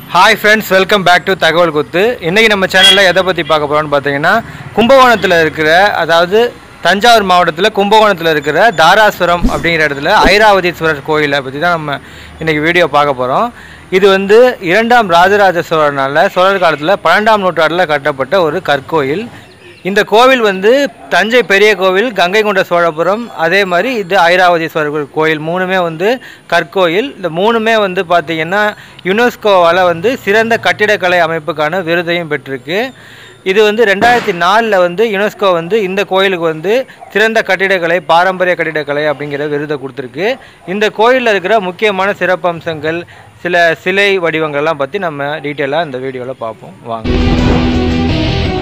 Hi friends welcome back to தகவல் குத்து இன்றைக்கி நம்ம சேனலில் எதை பற்றி பார்க்க போகிறோம்னு பார்த்தீங்கன்னா கும்பகோணத்தில் இருக்கிற அதாவது தஞ்சாவூர் மாவட்டத்தில் கும்பகோணத்தில் இருக்கிற தாராசுரம் அப்படிங்கிற இடத்துல ஐராவதீஸ்வரர் கோயிலை பற்றி தான் நம்ம இன்றைக்கி வீடியோ பார்க்க போகிறோம் இது வந்து இரண்டாம் ராஜராஜ சோழனால் சோழர் காலத்தில் பன்னெண்டாம் நூற்றாண்டில் கட்டப்பட்ட ஒரு கற்கோயில் இந்த கோவில் வந்து தஞ்சை பெரிய கோவில் கங்கை கொண்ட சோழபுரம் அதே மாதிரி இது ஐராவதீஸ்வரர் கோயில் மூணுமே வந்து கற்கோயில் இந்த மூணுமே வந்து பார்த்திங்கன்னா யுனெஸ்கோவால் வந்து சிறந்த கட்டிடக்கலை அமைப்புக்கான விருதையும் பெற்றிருக்கு இது வந்து ரெண்டாயிரத்தி நாலில் வந்து யுனெஸ்கோ வந்து இந்த கோயிலுக்கு வந்து சிறந்த கட்டிடக்கலை பாரம்பரிய கட்டிடக்கலை அப்படிங்கிற விருதை கொடுத்துருக்கு இந்த கோயிலில் இருக்கிற முக்கியமான சிறப்பம்சங்கள் சில சிலை வடிவங்கள்லாம் பற்றி நம்ம டீட்டெயிலாக இந்த வீடியோவில் பார்ப்போம் வாங்க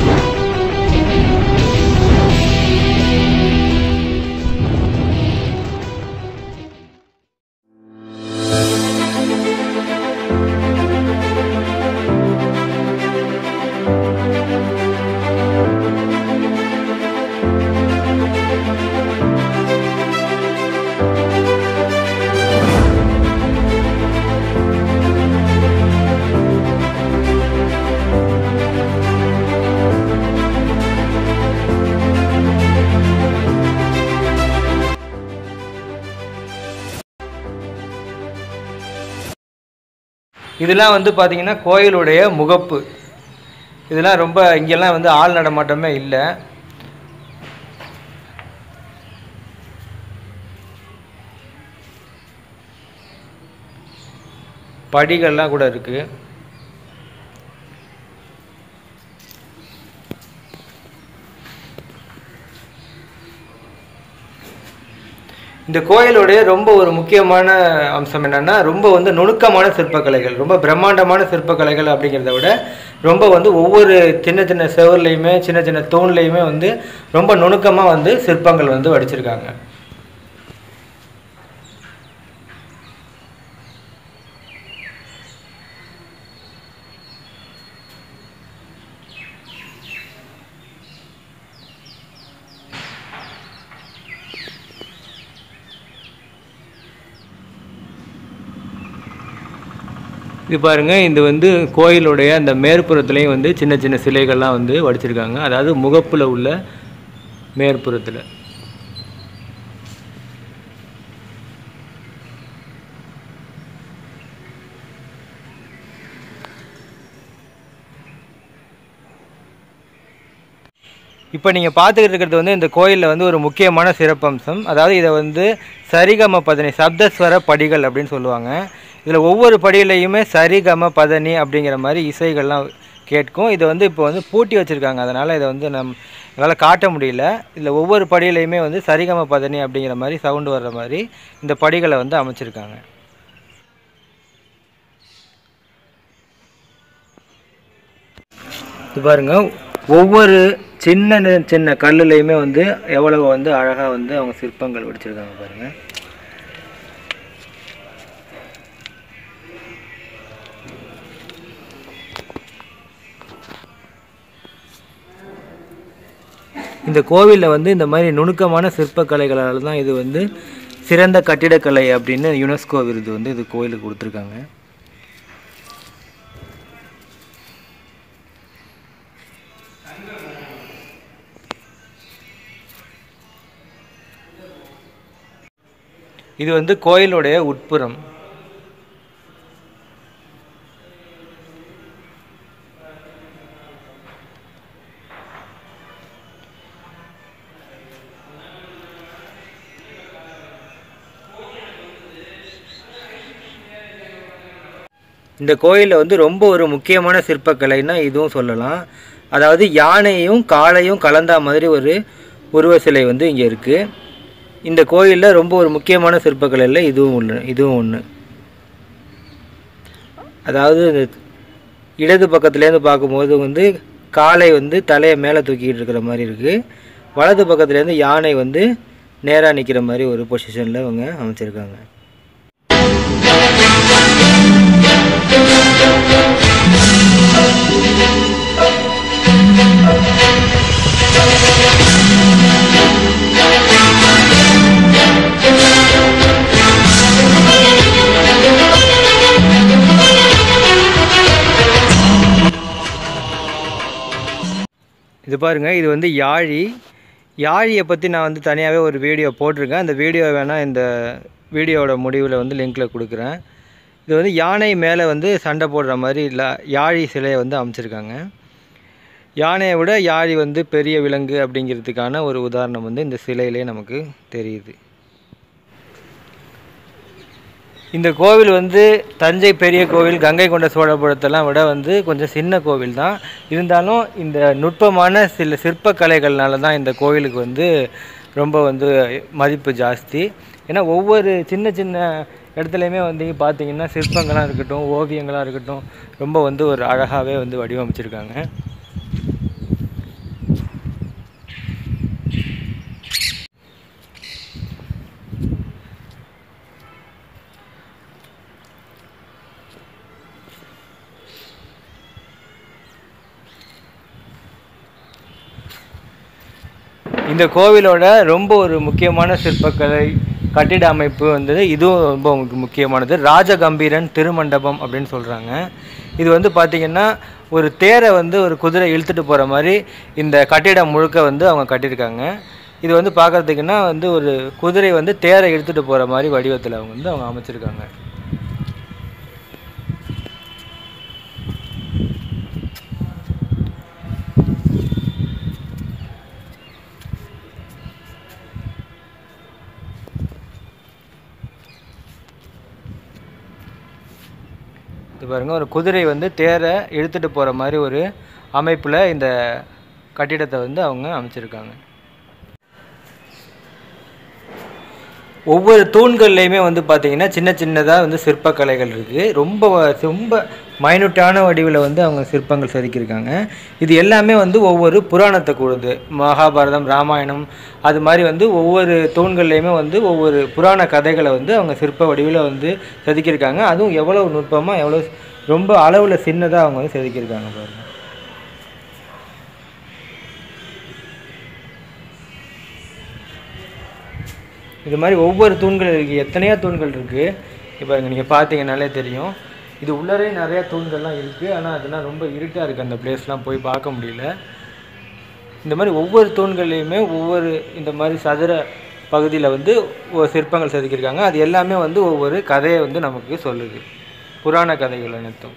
இதெல்லாம் வந்து பார்த்திங்கன்னா கோயிலுடைய முகப்பு இதெல்லாம் ரொம்ப இங்கெல்லாம் வந்து ஆள் நடமாட்டமே இல்லை படிகள்லாம் கூட இருக்குது இந்த கோயிலுடைய ரொம்ப ஒரு முக்கியமான அம்சம் என்னன்னா ரொம்ப வந்து நுணுக்கமான சிற்பக்கலைகள் ரொம்ப பிரம்மாண்டமான சிற்பக்கலைகள் அப்படிங்கிறத விட ரொம்ப வந்து ஒவ்வொரு சின்ன சின்ன செவர்லையுமே சின்ன சின்ன தூண்லையுமே வந்து ரொம்ப நுணுக்கமாக வந்து சிற்பங்கள் வந்து வடிச்சிருக்காங்க இது பாருங்க இது வந்து கோயிலுடைய அந்த மேற்புறத்துலேயும் வந்து சின்ன சின்ன சிலைகள்லாம் வந்து வடிச்சிருக்காங்க அதாவது முகப்பில் உள்ள மேற்புறத்தில் இப்போ நீங்கள் பார்த்துக்கிட்டு இருக்கிறது வந்து இந்த கோயிலில் வந்து ஒரு முக்கியமான சிறப்பம்சம் அதாவது இதை வந்து சரிகம பதனி சப்தஸ்வர படிகள் அப்படின்னு சொல்லுவாங்க இதில் ஒவ்வொரு படியிலையுமே சரிகம பதனி அப்படிங்கிற மாதிரி இசைகள்லாம் கேட்கும் இதை வந்து இப்போ வந்து பூட்டி வச்சுருக்காங்க அதனால் இதை வந்து நம் என்னால் காட்ட முடியல இதில் ஒவ்வொரு படியிலையுமே வந்து சரிகம பதனி அப்படிங்கிற மாதிரி சவுண்டு வர்ற மாதிரி இந்த படிகளை வந்து அமைச்சிருக்காங்க இது பாருங்க ஒவ்வொரு சின்ன நி- சின்ன கல்லுலையுமே வந்து எவ்வளவு வந்து அழகாக வந்து அவங்க சிற்பங்கள் வடிச்சிருக்காங்க பாருங்க இந்த கோவிலில் வந்து இந்த மாதிரி நுணுக்கமான சிற்பக்கலைகளால் தான் இது வந்து சிறந்த கட்டிடக்கலை அப்படின்னு யுனெஸ்கோ விருது வந்து இது கோயிலுக்கு கொடுத்துருக்காங்க இது வந்து கோயிலுடைய உட்புறம் இந்த கோயிலில் வந்து ரொம்ப ஒரு முக்கியமான சிற்பக்கலைன்னா இதுவும் சொல்லலாம் அதாவது யானையும் காளையும் கலந்தா மாதிரி ஒரு உருவ சிலை வந்து இங்கே இருக்குது இந்த கோயிலில் ரொம்ப ஒரு முக்கியமான சிற்பக்கலையில் இதுவும் ஒன்று இதுவும் ஒன்று அதாவது இந்த இடது பக்கத்துலேருந்து பார்க்கும்போது வந்து காளை வந்து தலையை மேலே தூக்கிட்டு இருக்கிற மாதிரி இருக்குது வலது பக்கத்துலேருந்து யானை வந்து நேராக நிற்கிற மாதிரி ஒரு பொசிஷனில் அவங்க அமைச்சிருக்காங்க Thank you. இது பாருங்கள் இது வந்து யாழி யாழியை பற்றி நான் வந்து தனியாகவே ஒரு வீடியோ போட்டிருக்கேன் அந்த வீடியோ வேணால் இந்த வீடியோவோட முடிவில் வந்து லிங்க்கில் கொடுக்குறேன் இது வந்து யானை மேலே வந்து சண்டை போடுற மாதிரி இல்லை யாழி சிலையை வந்து அமைச்சிருக்காங்க யானையை விட யாழி வந்து பெரிய விலங்கு அப்படிங்கிறதுக்கான ஒரு உதாரணம் வந்து இந்த சிலையிலே நமக்கு தெரியுது இந்த கோவில் வந்து தஞ்சை பெரிய கோவில் கங்கை கொண்ட சோழபுரத்தெல்லாம் விட வந்து கொஞ்சம் சின்ன கோவில் தான் இருந்தாலும் இந்த நுட்பமான சில சிற்பக்கலைகள்னால தான் இந்த கோவிலுக்கு வந்து ரொம்ப வந்து மதிப்பு ஜாஸ்தி ஏன்னா ஒவ்வொரு சின்ன சின்ன இடத்துலையுமே வந்து பார்த்தீங்கன்னா சிற்பங்களாக இருக்கட்டும் ஓவியங்களாக இருக்கட்டும் ரொம்ப வந்து ஒரு அழகாகவே வந்து வடிவமைச்சிருக்காங்க இந்த கோவிலோட ரொம்ப ஒரு முக்கியமான சிற்பக்கலை கட்டிட அமைப்பு வந்து இதுவும் ரொம்ப முக்கிய- முக்கியமானது ராஜகம்பீரன் திருமண்டபம் அப்படின்னு சொல்கிறாங்க இது வந்து பார்த்திங்கன்னா ஒரு தேரை வந்து ஒரு குதிரை இழுத்துட்டு போகிற மாதிரி இந்த கட்டிடம் முழுக்க வந்து அவங்க கட்டியிருக்காங்க இது வந்து பார்க்குறதுக்குன்னா வந்து ஒரு குதிரை வந்து தேரை இழுத்துட்டு போகிற மாதிரி வடிவத்தில் அவங்க வந்து அவங்க அமைச்சிருக்காங்க இது பாருங்க ஒரு குதிரை வந்து தேரை இழுத்துட்டு போகிற மாதிரி ஒரு அமைப்பில் இந்த கட்டிடத்தை வந்து அவங்க அமைச்சிருக்காங்க ஒவ்வொரு தூண்கள்லையுமே வந்து பார்த்தீங்கன்னா சின்ன சின்னதாக வந்து சிற்பக்கலைகள் இருக்குது ரொம்ப வ- ரொம்ப மைனூட்டான வடிவில் வந்து அவங்க சிற்பங்கள் செதுக்கியிருக்காங்க இது எல்லாமே வந்து ஒவ்வொரு புராணத்தை கூடுது மகாபாரதம் ராமாயணம் அது மாதிரி வந்து ஒவ்வொரு தூண்கள்லையுமே வந்து ஒவ்வொரு புராண கதைகளை வந்து அவங்க சிற்ப வடிவில் வந்து செதுக்கியிருக்காங்க அதுவும் எவ்வளோ நுட்பமாக எவ்வளோ ரொம்ப அளவில் சின்னதாக அவங்க வந்து செதுக்கியிருக்காங்க பாருங்க இது மாதிரி ஒவ்வொரு தூண்கள் இருக்குது எத்தனையோ தூண்கள் இருக்குது இப்போ நீங்கள் பார்த்தீங்கன்னாலே தெரியும் இது உள்ளரே நிறையா தூண்கள்லாம் இருக்குது ஆனால் அதெல்லாம் ரொம்ப இருட்டாக இருக்குது அந்த பிளேஸ்லாம் போய் பார்க்க முடியல இந்த மாதிரி ஒவ்வொரு தூண்கள்லையுமே ஒவ்வொரு இந்த மாதிரி சதுர பகுதியில் வந்து ஒரு சிற்பங்கள் செதுக்கியிருக்காங்க அது எல்லாமே வந்து ஒவ்வொரு கதையை வந்து நமக்கு சொல்லுது புராண கதைகள் அனைத்தும்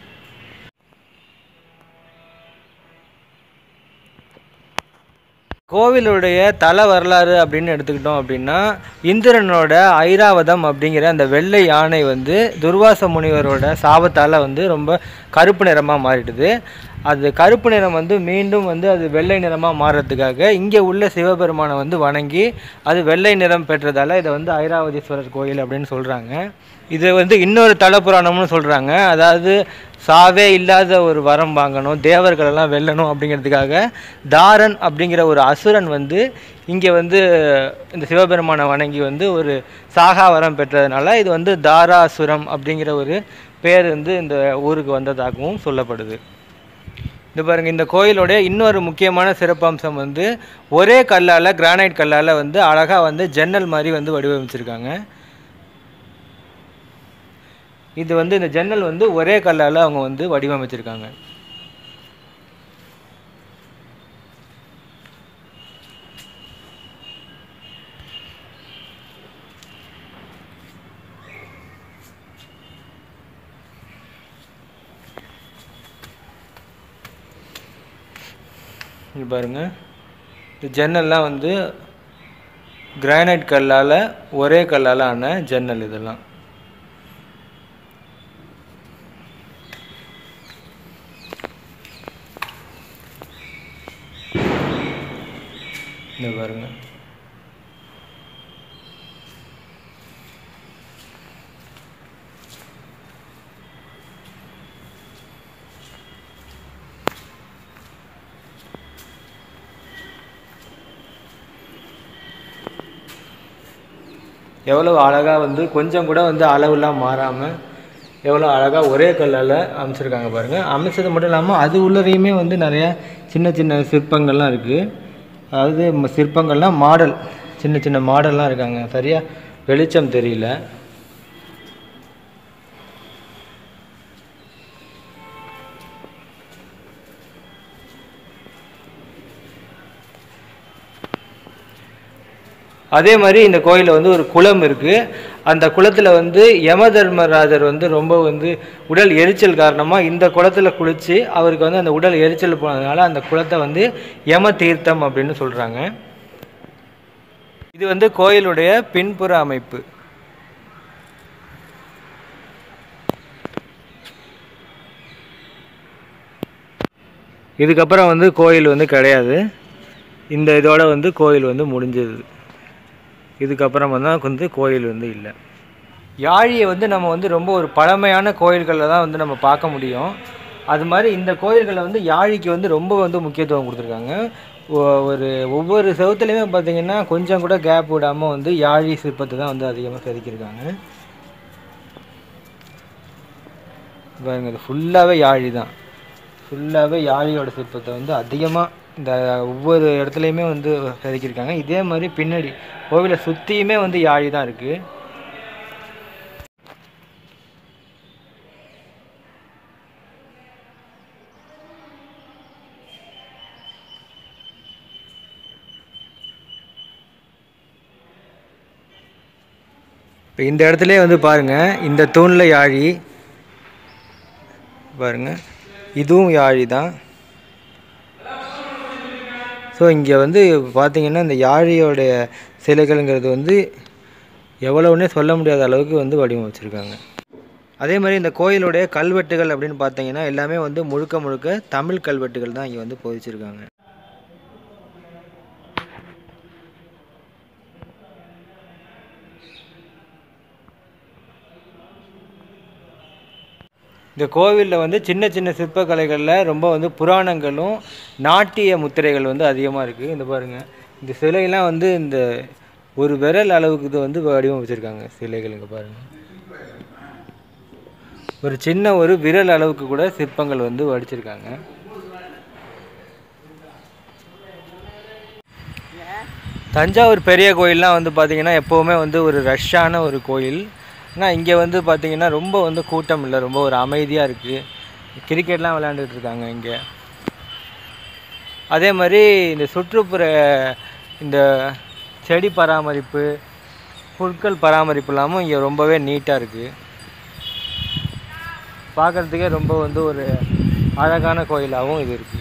கோவிலுடைய தல வரலாறு அப்படின்னு எடுத்துக்கிட்டோம் அப்படின்னா இந்திரனோட ஐராவதம் அப்படிங்கிற அந்த வெள்ளை யானை வந்து துர்வாச முனிவரோட சாபத்தால் வந்து ரொம்ப கருப்பு நிறமாக மாறிடுது அது கருப்பு நிறம் வந்து மீண்டும் வந்து அது வெள்ளை நிறமாக மாறுறதுக்காக இங்கே உள்ள சிவபெருமானை வந்து வணங்கி அது வெள்ளை நிறம் பெற்றதால இதை வந்து ஐராவதீஸ்வரர் கோயில் அப்படின்னு சொல்கிறாங்க இது வந்து இன்னொரு தல புராணம்னு சொல்கிறாங்க அதாவது சாவே இல்லாத ஒரு வரம் வாங்கணும் தேவர்களெல்லாம் வெல்லணும் அப்படிங்கிறதுக்காக தாரன் அப்படிங்கிற ஒரு அசுரன் வந்து இங்கே வந்து இந்த சிவபெருமானை வணங்கி வந்து ஒரு சாகா வரம் பெற்றதுனால இது வந்து தாராசுரம் அப்படிங்கிற ஒரு பேர் வந்து இந்த ஊருக்கு வந்ததாகவும் சொல்லப்படுது இது பாருங்க இந்த கோயிலோடைய இன்னொரு முக்கியமான சிறப்பம்சம் வந்து ஒரே கல்லால் கிரானைட் கல்லால் வந்து அழகாக வந்து ஜன்னல் மாதிரி வந்து வடிவமைச்சிருக்காங்க இது வந்து இந்த ஜன்னல் வந்து ஒரே கல்லால் அவங்க வந்து வடிவமைச்சிருக்காங்க இது பாருங்க இந்த ஜன்னல்லாம் வந்து கிரானைட் கல்லால் ஒரே கல்லால் ஆன ஜன்னல் இதெல்லாம் இந்த பாருங்க எவ்வளோ அழகாக வந்து கொஞ்சம் கூட வந்து அளவுலாம் மாறாமல் எவ்வளோ அழகாக ஒரே கல்லால் அமைச்சிருக்காங்க பாருங்கள் அமைச்சது மட்டும் இல்லாமல் அது உள்ளரையுமே வந்து நிறையா சின்ன சின்ன சிற்பங்கள்லாம் இருக்குது அதாவது ம- சிற்பங்கள்லாம் மாடல் சின்ன சின்ன மாடல்லாம் இருக்காங்க சரியாக வெளிச்சம் தெரியல அதே மாதிரி இந்த கோயிலில் வந்து ஒரு குளம் இருக்குது அந்த குளத்தில் வந்து யம தர்மராஜர் வந்து ரொம்ப வந்து உடல் எரிச்சல் காரணமாக இந்த குளத்துல குளித்து அவருக்கு வந்து அந்த உடல் எரிச்சல் போனதுனால அந்த குளத்தை வந்து யம தீர்த்தம் அப்படின்னு சொல்கிறாங்க இது வந்து கோயிலுடைய பின்புற அமைப்பு இதுக்கப்புறம் வந்து கோயில் வந்து கிடையாது இந்த இதோட வந்து கோயில் வந்து முடிஞ்சது இதுக்கப்புறம் தான் வந்து கோயில் வந்து இல்லை யாழியை வந்து நம்ம வந்து ரொம்ப ஒரு பழமையான கோயில்களில் தான் வந்து நம்ம பார்க்க முடியும் அது மாதிரி இந்த கோயில்களில் வந்து யாழிக்கு வந்து ரொம்ப வந்து முக்கியத்துவம் கொடுத்துருக்காங்க ஒ- ஒரு ஒவ்வொரு செவுத்துலேயுமே பார்த்தீங்கன்னா கொஞ்சம் கூட கேப் விடாமல் வந்து யாழி சிற்பத்தை தான் வந்து அதிகமாக செதுக்கியிருக்காங்க பாருங்க இது ஃபுல்லாகவே யாழி தான் ஃபுல்லாகவே யாழியோட சிற்பத்தை வந்து அதிகமாக இந்த ஒவ்வொரு இடத்துலையுமே வந்து செதுக்கியிருக்காங்க இதே மாதிரி பின்னாடி கோவிலை சுற்றியுமே வந்து யாழி தான் இருக்குது இப்போ இந்த இடத்துலயே வந்து பாருங்க இந்த தூணில் யாழி பாருங்க இதுவும் யாழி தான் ஸோ இங்கே வந்து பார்த்தீங்கன்னா இந்த யாழியோடைய சிலைகள்ங்கிறது வந்து எவ்வளவுன்னே சொல்ல முடியாத அளவுக்கு வந்து வடிவமைச்சிருக்காங்க அதே மாதிரி இந்த கோயிலுடைய கல்வெட்டுகள் அப்படின்னு பார்த்தீங்கன்னா எல்லாமே வந்து முழுக்க முழுக்க தமிழ் கல்வெட்டுகள் தான் இங்கே வந்து பொதிச்சிருக்காங்க இந்த கோவிலில் வந்து சின்ன சின்ன சிற்பக்கலைகளில் ரொம்ப வந்து புராணங்களும் நாட்டிய முத்திரைகள் வந்து அதிகமாக இருக்குது இந்த பாருங்கள் இந்த சிலையெல்லாம் வந்து இந்த ஒரு விரல் அளவுக்கு இது வந்து வடிவமைச்சிருக்காங்க சிலைகள் இங்கே பாருங்கள் ஒரு சின்ன ஒரு விரல் அளவுக்கு கூட சிற்பங்கள் வந்து வடிச்சிருக்காங்க தஞ்சாவூர் பெரிய கோயில்லாம் வந்து பார்த்திங்கன்னா எப்போவுமே வந்து ஒரு ரஷ்ஷான ஒரு கோயில் ஆனால் இங்கே வந்து பார்த்திங்கன்னா ரொம்ப வந்து கூட்டம் இல்லை ரொம்ப ஒரு அமைதியாக இருக்குது கிரிக்கெட்லாம் விளையாண்டுட்டு இருக்காங்க இங்கே அதே மாதிரி இந்த சுற்றுப்புற இந்த செடி பராமரிப்பு புற்கள் பராமரிப்பு இல்லாமல் இங்கே ரொம்பவே நீட்டாக இருக்குது பார்க்குறதுக்கே ரொம்ப வந்து ஒரு அழகான கோயிலாகவும் இது இருக்குது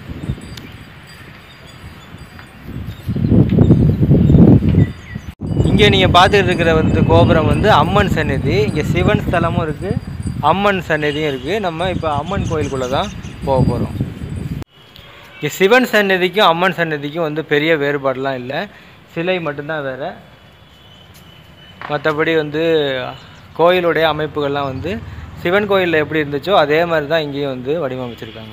இங்கே நீங்கள் பார்த்துட்டு இருக்கிற வந்து கோபுரம் வந்து அம்மன் சந்நிதி இங்கே சிவன் ஸ்தலமும் இருக்குது அம்மன் சந்நிதியும் இருக்குது நம்ம இப்போ அம்மன் கோயிலுக்குள்ளே தான் போக போகிறோம் இங்கே சிவன் சந்நிதிக்கும் அம்மன் சந்நிதிக்கும் வந்து பெரிய வேறுபாடுலாம் இல்லை சிலை மட்டும்தான் வேறு மற்றபடி வந்து கோயிலுடைய அமைப்புகள்லாம் வந்து சிவன் கோயிலில் எப்படி இருந்துச்சோ அதே மாதிரி தான் இங்கேயும் வந்து வடிவமைச்சிருக்காங்க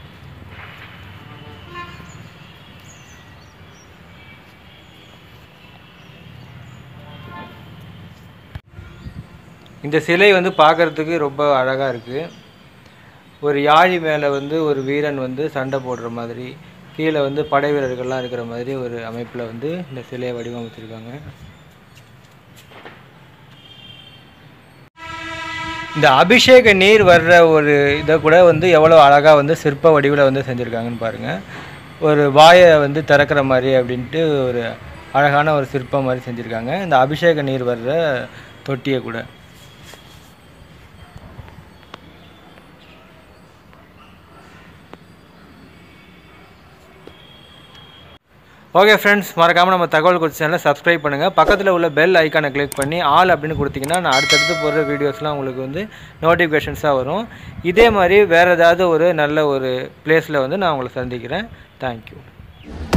இந்த சிலை வந்து பார்க்கறதுக்கு ரொம்ப அழகாக இருக்குது ஒரு யாழி மேலே வந்து ஒரு வீரன் வந்து சண்டை போடுற மாதிரி கீழே வந்து படை வீரர்கள்லாம் இருக்கிற மாதிரி ஒரு அமைப்பில் வந்து இந்த சிலையை வடிவமைச்சிருக்காங்க இந்த அபிஷேக நீர் வர்ற ஒரு இதை கூட வந்து எவ்வளோ அழகாக வந்து சிற்ப வடிவில் வந்து செஞ்சுருக்காங்கன்னு பாருங்கள் ஒரு வாயை வந்து திறக்கிற மாதிரி அப்படின்ட்டு ஒரு அழகான ஒரு சிற்பம் மாதிரி செஞ்சுருக்காங்க இந்த அபிஷேக நீர் வர்ற தொட்டியை கூட ஓகே ஃப்ரெண்ட்ஸ் மறக்காமல் நம்ம தகவல் குறித்த சேனலை சப்ஸ்கிரைப் பண்ணுங்கள் பக்கத்தில் உள்ள பெல் ஐக்கானை கிளிக் பண்ணி ஆல் அப்படின்னு கொடுத்தீங்கன்னா நான் அடுத்தடுத்து போடுற வீடியோஸ்லாம் உங்களுக்கு வந்து நோட்டிஃபிகேஷன்ஸாக வரும் இதே மாதிரி வேறு ஏதாவது ஒரு நல்ல ஒரு பிளேஸில் வந்து நான் உங்களை சந்திக்கிறேன் தேங்க்யூ